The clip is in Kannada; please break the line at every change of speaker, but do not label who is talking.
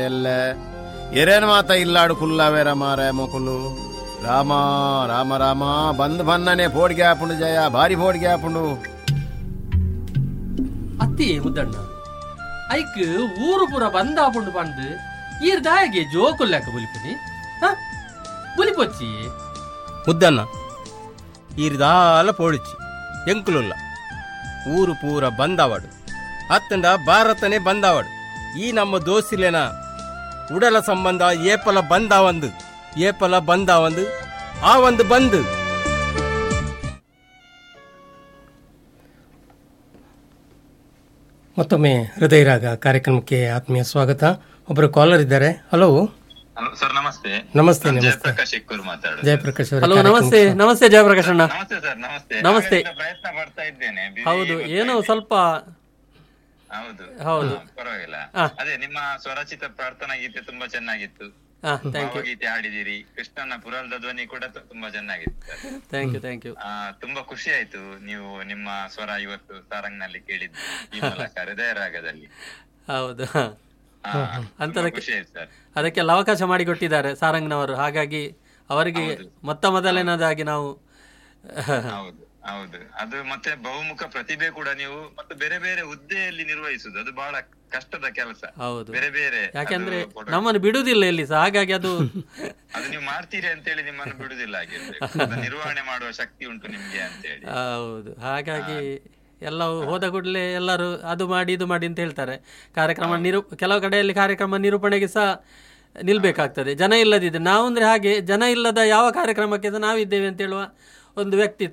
ಎಲ್ಲ ಎರೇನ್ ಮಾತ ಇಲ್ಲಾಡು ಕುಲ್ಲವೇರ ಮಾರ ಮೊಕುಲು ರಾಮ ರಾಮ ರಾಮ ಬಂದ್ ಬನ್ನನೆ ಫೋಡ್ಗೆ ಹಾಪುಂಡು ಜಯ ಭಾರಿ ಫೋಡ್ಗೆ ಹಾಪುಂಡು
ಅತ್ತಿ ಮುದ್ದಣ್ಣ ಐಕ್ ಊರು ಪೂರ ಬಂದಾಪುಂಡು ಪಂಡ್ ಈರ್ ದಾಯಗೆ ಜೋಕುಲ್ಲಾಕ ಬುಲಿಪುನಿ ಹ ಬುಲಿಪೊಚ್ಚಿ
ಮುದ್ದನ್ನ ಈರಿದಾಲ ಪೋಡಿಚಿ ಎಂಕುಲುಲ್ಲ ಊರು ಪೂರ ಬಂದಾವಡು ಅತ್ತಂಡ ಭಾರತನೇ ಬಂದಾವಡು ಈ ನಮ್ಮ ದೋಸಿಲೆನ ಉಡಲ ಸಂಬಂಧ ಏಪಲ ಬಂದಾವಂದು ಏಪಲ ಬಂದಾವಂದು ಆ ಒಂದು ಬಂದು
ಮತ್ತೊಮ್ಮೆ ಹೃದಯರಾಗ ಕಾರ್ಯಕ್ರಮಕ್ಕೆ ಆತ್ಮೀಯ ಸ್ವಾಗತ ಒಬ್ಬರು ಕಾಲರ್ ಇದ್ದಾರೆ ಹಲೋ
ಹಲೋ ಸರ್ ನಮಸ್ತೆ
ನಮಸ್ತೆ
ನಾನು
ನಮಸ್ತೆ
ಜಯಪ್ರಕಾಶ್ ಎಕ್ಕೂರು ಮಾತಾಡುದು
ಜಯಪ್ರಕಾಶ್ ಅವರ
ಹಲೋ ನಮಸ್ತೆ ನಮಸ್ತೆ ಜಯಪ್ರಕಾಶ್ ಅಣ್ಣ
ನಮಸ್ತೆ ಸರ್ ನಮಸ್ತೆ
ನಮಸ್ತೆ.
ಆಗಲಿಂದ ಪ್ರಯತ್ನ ಪಡ್ತಾ ಇದ್ದೇನೆ busy
ಹೌದು
ಗೊತ್ತಾಯ್ತು.
ಏನೋ ಸ್ವಲ್ಪ
ಹೌದು
ಹೌದು.
ಹಾ, ಪರವಾಗಿಲ್ಲ
ಆ.
ಅದೇ ನಿಮ್ಮ ಸ್ವರಚಿತ ಪ್ರಾರ್ಥನಾ ಗೀತೆ ತುಂಬಾ ಚೆನ್ನಾಗಿತ್ತು
ಹಾ ಥ್ಯಾಂಕ್ ಯು
ಭಾವಗೀತೆ ಹಾಡಿದಿರಿ ಕೃಷ್ಣನ ಪುರಾಣದ ಧ್ವನಿ ಕೂಡ ತು- ತುಂಬಾ ಚೆನ್ನಾಗಿತ್ತು sir.
Thank you thank you
ಆ, ತುಂಬಾ ಖುಷಿ ಆಯ್ತು ನೀವು ನಿಮ್ಮ ಸ್ವರ ಇವತ್ತು ಸಾರಂಗ್ನಲ್ಲಿ ಕೇಳಿದ್ದು ಈ ಮೂಲಕ ಹೃದಯ ರಾಗದಲ್ಲಿ
ಹೌದು
ಆ, ತುಂಬಾ
ಅಂತದಕ್ಕೆ-
ಖುಷಿ ಆಯ್ತು ಸರ್
ಅದಕ್ಕೆಲ್ಲ ಅವಕಾಶ ಮಾಡಿಕೊಟ್ಟಿದ್ದಾರೆ ಸಾರಂಗ್ನವರು ಹಾಗಾಗಿ ಅವರಿಗೆ ಮೊತ್ತ ಮೊದಲನೇದಾಗಿ ನಾವು
ಹೌದು ಹೌದು ಅದು ಮತ್ತೆ ಬಹುಮುಖ ಪ್ರತಿಭೆ ಕೂಡ ನೀವು ಮತ್ತೆ ಬೇರೆ ಬೇರೆ ಹುದ್ದೆಯಲ್ಲಿ ನಿರ್ವಹಿಸುದು ಅದು ಬಹಳ ಕಷ್ಟದ ಕೆಲಸ
ಹೌದು
ಬೇರೆ ಬೇರೆ
ಯಾಕೆಂದ್ರೆ
ಅದು ಕೊಡ-
ನಮ್ಮನ್ನು ಬಿಡುವುದಿಲ್ಲ ಇಲ್ಲಿ ಸಹ ಹಾಗಾಗಿ ಅದು
ಅದು ನೀವು ಮಾಡ್ತೀರಿ ಅಂತೇಳಿ ನಿಮ್ಮನ್ನು ಬಿಡುದಿಲ್ಲ ಆಗಿರ್ಬೇಕು ಅದನ್ನ ನಿರ್ವಹಣೆ ಮಾಡುವ ಶಕ್ತಿ ಉಂಟು ನಿಮ್ಗೆ ಅಂತೇಳಿ
ಹೌದು ಹಾಗಾಗಿ ಎಲ್ಲವೂ ಹೋದ ಕೂಡಲೇ ಎಲ್ಲರೂ ಅದು ಮಾಡಿ ಇದು ಮಾಡಿ ಅಂತ ಹೇಳ್ತಾರೆ ಕಾರ್ಯಕ್ರಮ ನಿರೂ ಕೆಲವು ಕಡೆಯಲ್ಲಿ ಕಾರ್ಯಕ್ರಮ ನಿರೂಪಣೆಗೆ ಸಹ ನಿಲ್ಬೇಕಾಗ್ತದೆ ಜನ ಇಲ್ಲದಿದೆ ನಾವು ಅಂದ್ರೆ ಹಾಗೆ ಜನ ಇಲ್ಲದ ಯಾವ ಕಾರ್ಯಕ್ರಮಕ್ಕೆ ಸಹ ನಾವಿದ್ದೇವೆ ಅಂತ ಹೇಳುವ ಒಂದು ವ್ಯಕ್ತಿತ್ವ